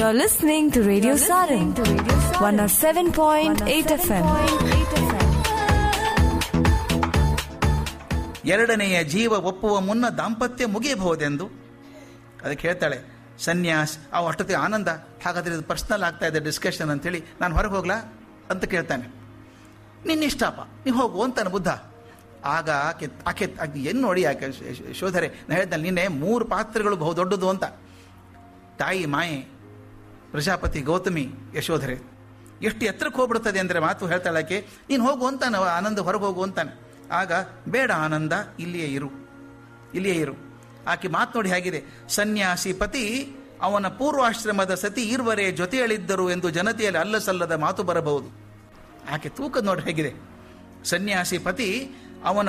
You're listening to Radio Sarin, 107.8 FM. ಎರಡನೆಯ ಜೀವ ಒಪ್ಪುವ ಮುನ್ನ ದಾಂಪತ್ಯ ಮುಗಿಯಬಹುದೆಂದು ಅದಕ್ಕೆ ಹೇಳ್ತಾಳೆ ಸನ್ಯಾಸ್ ಅವು ಅಷ್ಟೊತ್ತಿಗೆ ಆನಂದ ಹಾಗಾದ್ರೆ ಇದು ಪರ್ಸ್ನಲ್ ಆಗ್ತಾ ಇದೆ ಡಿಸ್ಕಷನ್ ಅಂತೇಳಿ ನಾನು ಹೊರಗೆ ಹೋಗ್ಲಾ ಅಂತ ಕೇಳ್ತಾನೆ ನಿನ್ನ ಇಷ್ಟಪ್ಪ ನೀವು ಹೋಗು ಅಂತಾನೆ ಬುದ್ಧ ಆಗ ಆಕೆ ಆಕೆ ಆಕೆ ಏನು ನೋಡಿ ಆಕೆ ಶ್- ಶ್- ಶೋಧರೆ ನಾನು ಹೇಳ್ತಾನೆ ನಿನ್ನೆ ಮೂರು ಪಾತ್ರಗಳು ಬಹು ದೊಡ್ಡದು ಅಂತ ತಾಯಿ ಮಾಯೆ ಪ್ರಜಾಪತಿ ಗೌತಮಿ ಯಶೋಧರೆ ಎಷ್ಟು ಎತ್ತರಕ್ಕೆ ಹೋಗ್ಬಿಡ್ತದೆ ಅಂದರೆ ಮಾತು ಹೇಳ್ತಾಳೆ ಆಕೆ ನೀನು ಹೋಗು ಅಂತಾನೆ ಅವ ಆನಂದ ಹೊರಗೆ ಹೋಗು ಅಂತಾನೆ ಆಗ ಬೇಡ ಆನಂದ ಇಲ್ಲಿಯೇ ಇರು ಇಲ್ಲಿಯೇ ಇರು ಆಕೆ ಮಾತು ನೋಡಿ ಹೇಗಿದೆ ಸನ್ಯಾಸಿ ಪತಿ ಅವನ ಪೂರ್ವಾಶ್ರಮದ ಸತಿ ಈರ್ವರೇ ಜೊತೆಯಲ್ಲಿದ್ದರು ಎಂದು ಜನತೆಯಲ್ಲಿ ಅಲ್ಲಸಲ್ಲದ ಮಾತು ಬರಬಹುದು ಆಕೆ ತೂಕ ನೋಡಿ ಹೇಗಿದೆ ಸನ್ಯಾಸಿ ಪತಿ ಅವನ